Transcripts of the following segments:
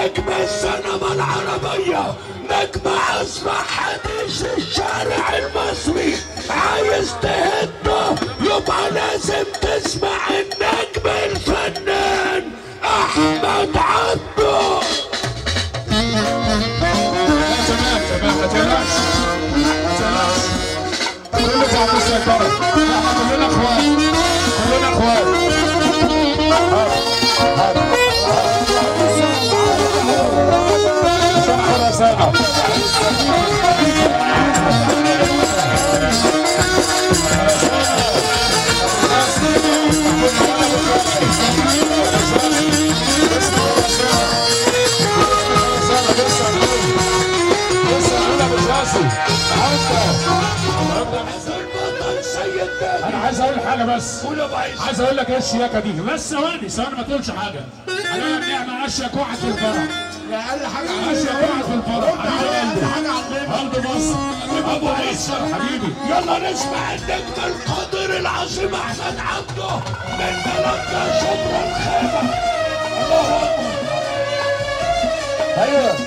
نجم السينما العربية نجم أصبح حديث الشارع المصري عايز تهده يبقى لازم تسمع النجم الفنان أحمد عبده لا تمام تمام ما تقلقش ما تقلقش كله تحت السيطرة احنا كلنا اخوات كلنا اخوات سامحة سامحة البطل سيد انا عايز اقول حاجه بس قول يا بعيش عايز اقول لك ايه الشياكه دي بس ثواني ثواني ما تقولش حاجه انا النعمه اشيك واحد في الفرح اقل حاجه اشيك واحد في الفرح حبيبي حاجه عندنا قلب مصر ابو عيسى حبيبي يلا نسمع النجم القادر العظيم احمد عبده من بلدنا شبرا الخيمة الله اكبر ايوه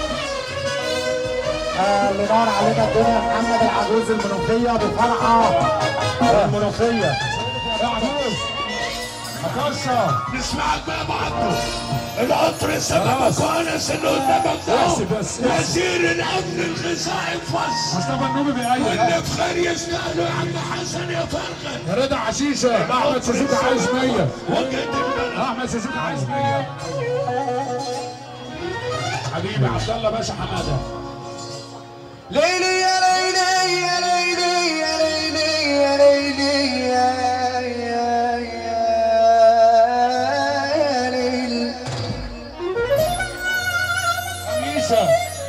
آه، اللي نور علينا الدنيا محمد العجوز المنوفيه بفرحه المنوفيه يا عجوز هكسر نسمعك بقى يا ابو عبده القطر سببك وانس اللي قدامك ده بس بس بس. وزير الامن الغذائي في مصر مصطفى النوبي بيأيد واللي بخير يستاهلوا يا عم حسن يا فرغل رضا عشيشه احمد سوزوكي عايز 100 وجد البلد احمد سوزوكي عايز 100 حبيبي عبد الله باشا حماده ليلي يا ليلي يا ليلي يا ليلي يا ليلي يا يا يا يا ليل خميسه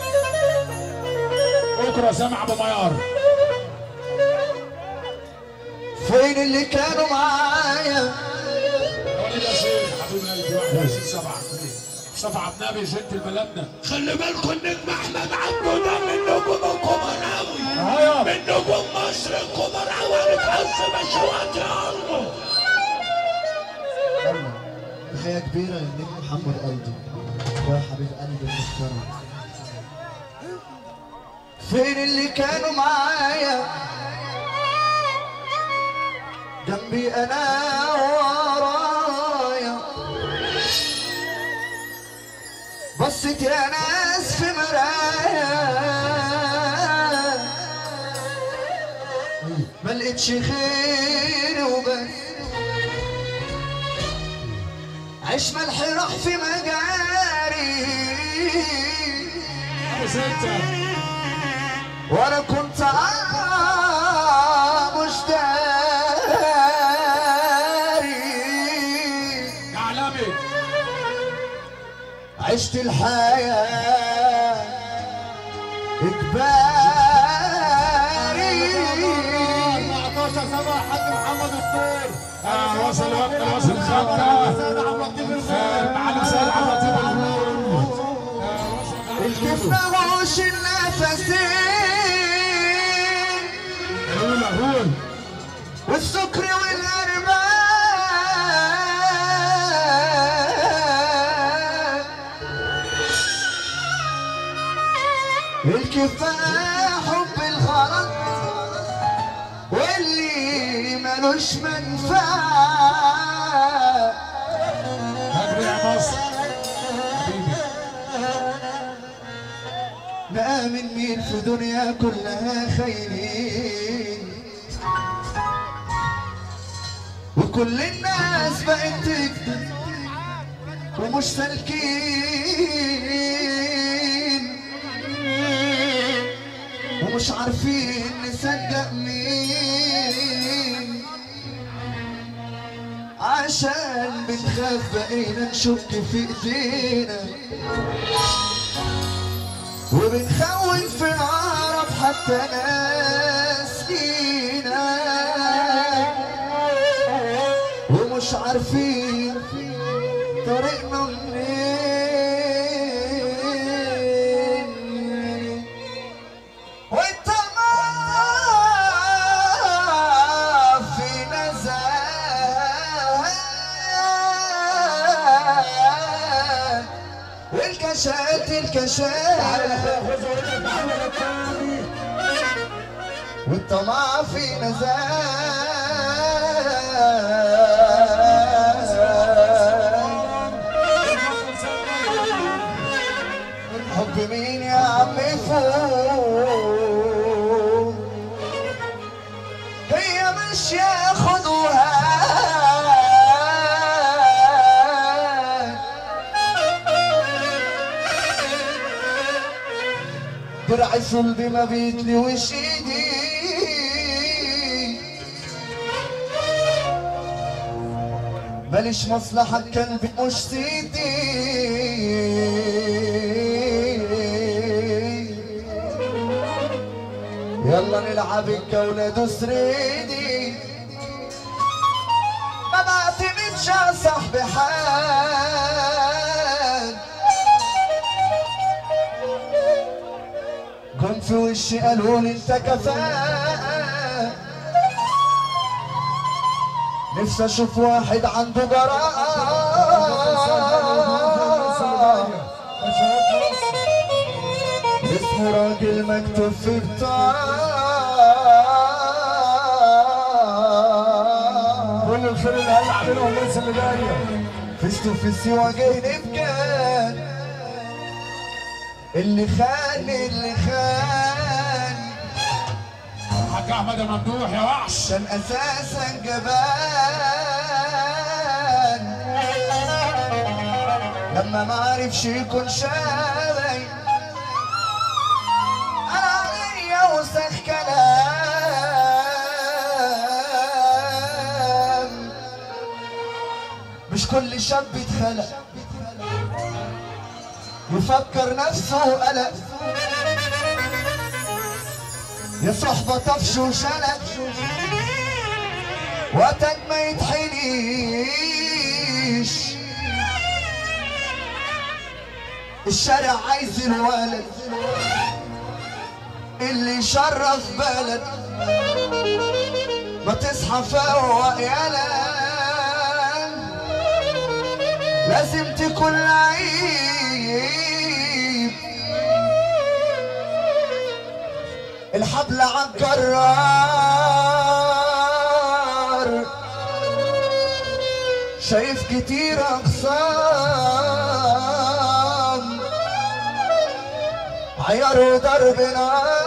بكره سامع ابو ميار فين اللي كانوا معايا وليد اسير حبيب قلبي 21 7 مصطفى عبد النبي جنت بلدنا خلي بالكم النجم احمد عبده ده من نجوم الكبراوي ايوه من نجوم مصر الكبراوي هنتعذب اشواط يا الله تحية كبيرة للنجم محمد قلبي يا حبيب قلبي المحترم فين اللي كانوا معايا جنبي انا ورايا بصيت يا ناس في مرايا ما لقيتش خير وبس عيش ملح راح في مجاري ابو سته وانا كنت آه مش داري يا عالمي عشت الحياة إجباري 14 سنة حاج محمد الطير آه وصل وقت وصل خدنا معلم سيد عبد اللطيف الغول آه، وصل الكيف نغوش النفسين هول هول والسكر والأرمان الكفاح حب الغلط واللي ملوش منفعة هجري يا مصر حبيبي نآمن مين في دنيا كلها خاينين وكل الناس بقت تكذب ومش سالكين ومش عارفين نصدق مين عشان بنخاف بقينا نشك في ايدينا وبنخون في العرب حتى ناس فينا ومش عارفين طريقنا منين وانت ما في نزاهة الكشات الكشات والطمع في نزال حب مين يا عم فوق هي مش ياخدوها درع صلبي ما بيتلي وش ايدي ماليش مصلحة كلبي مش سيدي يلا نلعب الجولة دوس ريدي ما بعتمدش على صاحبي حال كنت في وشي قالوا لي انت كفاءة نفسي اشوف واحد عنده جراءة اسمه راجل مكتوب في بطاقة كل الخير اللي هل عاملهم الناس اللي جايه فزت في السوا جاي بكان اللي خان اللي خان حاج احمد الممدوح يا وحش كان اساسا جبان لما ما عرفش يكون شاي انا عليا وسخ كلام مش كل شاب اتخلق يفكر نفسه قلق يا صحبة طفش وشلق وقتك ما يتحنيش الشارع عايز الولد اللي يشرف بلد ما تصحى فوق يالا لازم تكون لعيب الحبل عالجرار شايف كتير اقسام عيار وضرب نار